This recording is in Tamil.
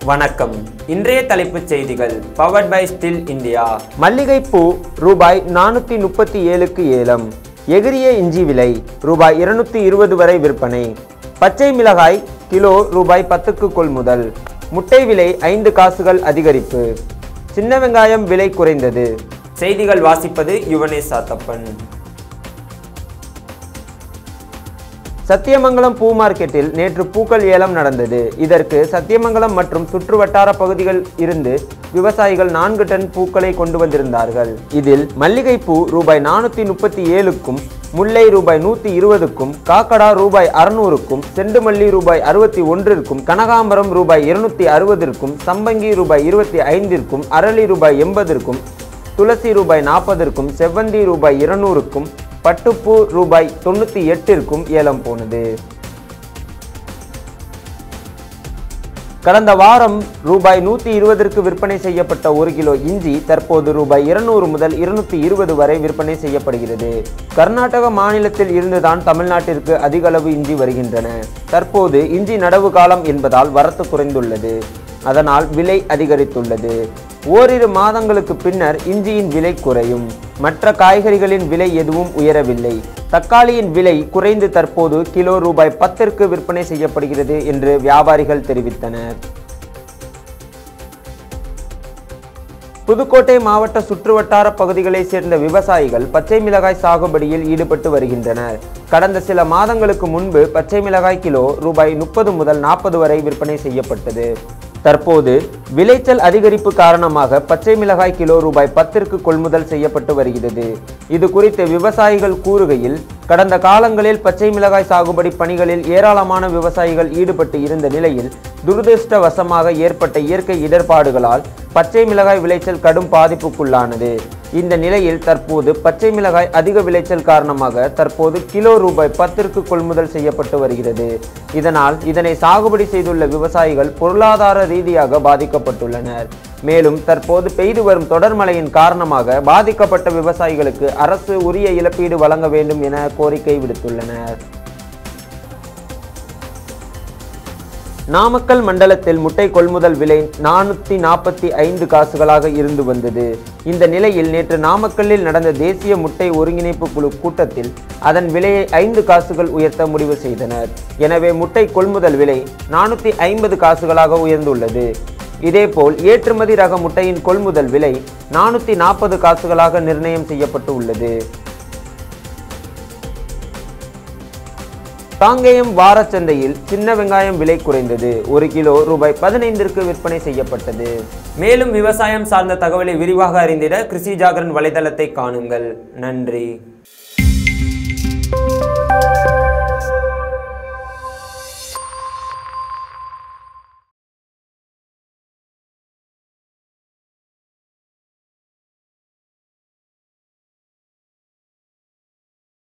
வணக்கம் இன்றைய தலைப்புச் செய்திகள் பவர்ட் பை ஸ்டில் இந்தியா மல்லிகைப்பூ ரூபாய் நானூற்றி முப்பத்தி ஏழுக்கு ஏலம் எகிரிய இஞ்சி விலை ரூபாய் இருநூத்தி இருபது வரை விற்பனை பச்சை மிளகாய் கிலோ ரூபாய் பத்துக்கு கொள்முதல் முட்டை விலை ஐந்து காசுகள் அதிகரிப்பு சின்ன வெங்காயம் விலை குறைந்தது செய்திகள் வாசிப்பது யுவனேஷ் சாத்தப்பன் சத்தியமங்கலம் பூ மார்க்கெட்டில் நேற்று பூக்கள் ஏலம் நடந்தது இதற்கு சத்தியமங்கலம் மற்றும் சுற்றுவட்டார பகுதிகள் இருந்து விவசாயிகள் நான்கு டன் பூக்களை கொண்டு வந்திருந்தார்கள் இதில் மல்லிகைப்பூ ரூபாய் நானூற்றி முப்பத்தி ஏழுக்கும் முல்லை ரூபாய் நூற்றி இருபதுக்கும் காக்கடா ரூபாய் அறுநூறுக்கும் செண்டுமல்லி ரூபாய் அறுபத்தி ஒன்றிற்கும் கனகாம்பரம் ரூபாய் இருநூத்தி அறுபதிற்கும் சம்பங்கி ரூபாய் இருபத்தி ஐந்திற்கும் அரளி ரூபாய் எண்பதிற்கும் துளசி ரூபாய் நாற்பதற்கும் செவ்வந்தி ரூபாய் இருநூறுக்கும் பட்டுப்பூ ரூபாய் தொண்ணூற்றி எட்டிற்கும் ஏலம் போனது கடந்த வாரம் ரூபாய் நூற்றி இருபதற்கு விற்பனை செய்யப்பட்ட ஒரு கிலோ இஞ்சி தற்போது ரூபாய் இருநூறு முதல் இருநூத்தி இருபது வரை விற்பனை செய்யப்படுகிறது கர்நாடக மாநிலத்தில் இருந்துதான் தமிழ்நாட்டிற்கு அதிக அளவு இஞ்சி வருகின்றன தற்போது இஞ்சி நடவு காலம் என்பதால் வரத்து குறைந்துள்ளது அதனால் விலை அதிகரித்துள்ளது ஓரிரு மாதங்களுக்கு பின்னர் இஞ்சியின் விலை குறையும் மற்ற காய்கறிகளின் விலை எதுவும் உயரவில்லை தக்காளியின் விலை குறைந்து தற்போது கிலோ ரூபாய் பத்திற்கு விற்பனை செய்யப்படுகிறது என்று வியாபாரிகள் தெரிவித்தனர் புதுக்கோட்டை மாவட்ட சுற்றுவட்டார பகுதிகளைச் சேர்ந்த விவசாயிகள் பச்சை மிளகாய் சாகுபடியில் ஈடுபட்டு வருகின்றனர் கடந்த சில மாதங்களுக்கு முன்பு பச்சை மிளகாய் கிலோ ரூபாய் முப்பது முதல் நாற்பது வரை விற்பனை செய்யப்பட்டது தற்போது விளைச்சல் அதிகரிப்பு காரணமாக பச்சை மிளகாய் கிலோ ரூபாய் பத்திற்கு கொள்முதல் செய்யப்பட்டு வருகிறது இது குறித்து விவசாயிகள் கூறுகையில் கடந்த காலங்களில் பச்சை மிளகாய் சாகுபடி பணிகளில் ஏராளமான விவசாயிகள் ஈடுபட்டு இருந்த நிலையில் துரதிருஷ்டவசமாக ஏற்பட்ட இயற்கை இடர்பாடுகளால் பச்சை மிளகாய் விளைச்சல் கடும் பாதிப்புக்குள்ளானது இந்த நிலையில் தற்போது பச்சை மிளகாய் அதிக விளைச்சல் காரணமாக தற்போது கிலோ ரூபாய் பத்திற்கு கொள்முதல் செய்யப்பட்டு வருகிறது இதனால் இதனை சாகுபடி செய்துள்ள விவசாயிகள் பொருளாதார ரீதியாக பாதிக்கப்பட்டுள்ளனர் மேலும் தற்போது பெய்து வரும் தொடர் மழையின் காரணமாக பாதிக்கப்பட்ட விவசாயிகளுக்கு அரசு உரிய இழப்பீடு வழங்க வேண்டும் என கோரிக்கை விடுத்துள்ளனர் நாமக்கல் மண்டலத்தில் முட்டை கொள்முதல் விலை நானூற்றி நாற்பத்தி ஐந்து காசுகளாக இருந்து வந்தது இந்த நிலையில் நேற்று நாமக்கல்லில் நடந்த தேசிய முட்டை ஒருங்கிணைப்பு குழு கூட்டத்தில் அதன் விலையை ஐந்து காசுகள் உயர்த்த முடிவு செய்தனர் எனவே முட்டை கொள்முதல் விலை நானூற்றி ஐம்பது காசுகளாக உயர்ந்துள்ளது இதேபோல் ஏற்றுமதி ரக முட்டையின் கொள்முதல் விலை நானூற்றி நாற்பது காசுகளாக நிர்ணயம் செய்யப்பட்டு உள்ளது காங்கேயம் வாரச்சந்தையில் சின்ன வெங்காயம் விலை குறைந்தது ஒரு கிலோ ரூபாய் பதினைந்திற்கு விற்பனை செய்யப்பட்டது மேலும் விவசாயம் சார்ந்த தகவலை விரிவாக அறிந்திட கிருஷி ஜாகரன் வலைதளத்தை காணுங்கள் நன்றி